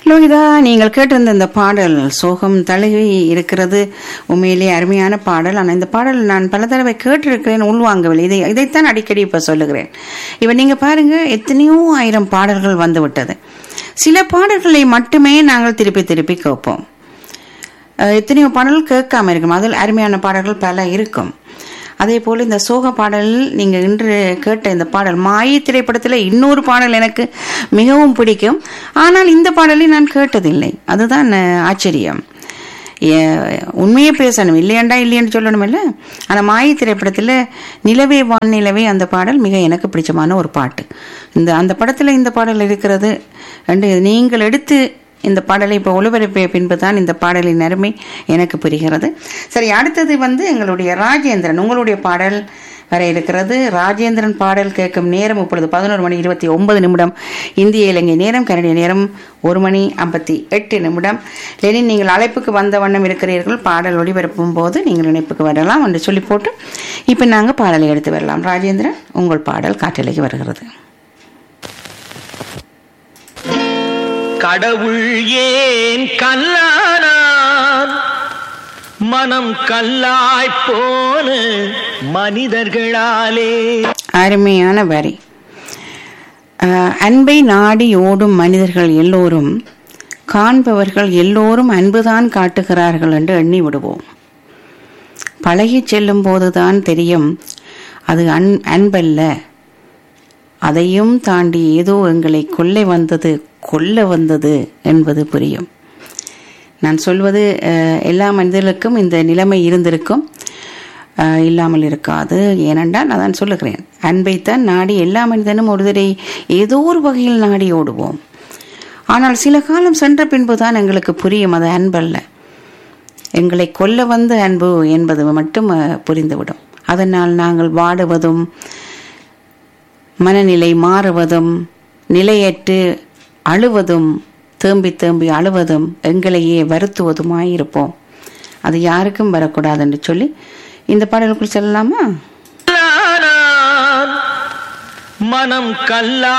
லோகிதா நீங்கள் கேட்டிருந்த இந்த பாடல் சோகம் தழுவி இருக்கிறது உண்மையிலே அருமையான பாடல் ஆனால் இந்த பாடல் நான் பல தடவை கேட்டிருக்கிறேன் உள்வாங்கவில்லை இதை இதைத்தான் அடிக்கடி இப்போ சொல்லுகிறேன் இப்போ நீங்கள் பாருங்க எத்தனையோ ஆயிரம் பாடல்கள் வந்து விட்டது சில பாடல்களை மட்டுமே நாங்கள் திருப்பி திருப்பி கேட்போம் அஹ் எத்தனையோ பாடல்கள் கேட்காம இருக்கும் அதில் அருமையான பாடல்கள் பல இருக்கும் அதே போல் இந்த சோக பாடலில் நீங்கள் இன்று கேட்ட இந்த பாடல் மாயி திரைப்படத்தில் இன்னொரு பாடல் எனக்கு மிகவும் பிடிக்கும் ஆனால் இந்த பாடலை நான் கேட்டதில்லை அதுதான் அஹ், ஆச்சரியம் ஏ- உண்மையே பேசணும் இல்லையாண்டா இல்லையான்னு சொல்லணும் இல்லை ஆனால் மாயி திரைப்படத்தில் நிலவே வான் நிலவே அந்த பாடல் மிக எனக்கு பிடிச்சமான ஒரு பாட்டு இந்த அந்த படத்தில் இந்த பாடல் இருக்கிறது ரெண்டு நீங்கள் எடுத்து இந்த பாடலை இப்போ ஒளிபரப்பிய பின்பு தான் இந்த பாடலின் அருமை எனக்கு புரிகிறது சரி அடுத்தது வந்து எங்களுடைய ராஜேந்திரன் உங்களுடைய பாடல் வர இருக்கிறது ராஜேந்திரன் பாடல் கேட்கும் நேரம் இப்பொழுது பதினோரு மணி இருபத்தி ஒன்பது நிமிடம் இந்திய இலங்கை நேரம் கனடிய நேரம் ஒரு மணி ஐம்பத்தி எட்டு நிமிடம் லெனின் நீங்கள் அழைப்புக்கு வந்த வண்ணம் இருக்கிறீர்கள் பாடல் ஒளிபரப்பும் போது நீங்கள் இணைப்புக்கு வரலாம் என்று சொல்லி போட்டு இப்போ நாங்கள் பாடலை எடுத்து வரலாம் ராஜேந்திரன் உங்கள் பாடல் காற்றலைக்கு வருகிறது கடவுள் ஏன் கல்லானான் மனம் கல்லாய் போன மனிதர்களாலே அருமையான வரி அஹ், அன்பை நாடி ஓடும் மனிதர்கள் எல்லோரும் காண்பவர்கள் எல்லோரும் அன்புதான் காட்டுகிறார்கள் என்று எண்ணி விடுவோம் பழகிச் செல்லும் போதுதான் தெரியும் அது அன் அன்பல்ல அதையும் தாண்டி ஏதோ எங்களை கொள்ளை வந்தது கொல்ல வந்தது என்பது புரியும் நான் சொல்வது அஹ், எல்லா மனிதர்களுக்கும் இந்த நிலைமை இருந்திருக்கும் அஹ், இல்லாமல் இருக்காது ஏனென்றால் நான் சொல்லுகிறேன் அன்பைத்தான் நாடி எல்லா மனிதனும் ஒருதரை ஏதோ ஒரு வகையில் நாடி ஓடுவோம் ஆனால் சில காலம் சென்ற பின்புதான் எங்களுக்கு புரியும் அது அன்பல்ல எங்களை கொல்ல வந்த அன்பு என்பது மட்டும் அஹ், புரிந்துவிடும் அதனால் நாங்கள் வாடுவதும் மனநிலை மாறுவதும் நிலையற்று அழுவதும் தேம்பி தேம்பி அழுவதும் எங்களையே வருத்துவதுமாயிருப்போம் அது யாருக்கும் வரக்கூடாது என்று சொல்லி இந்த பாடலுக்குள் செல்லலாமா கல்லானான் மனம் கல்லா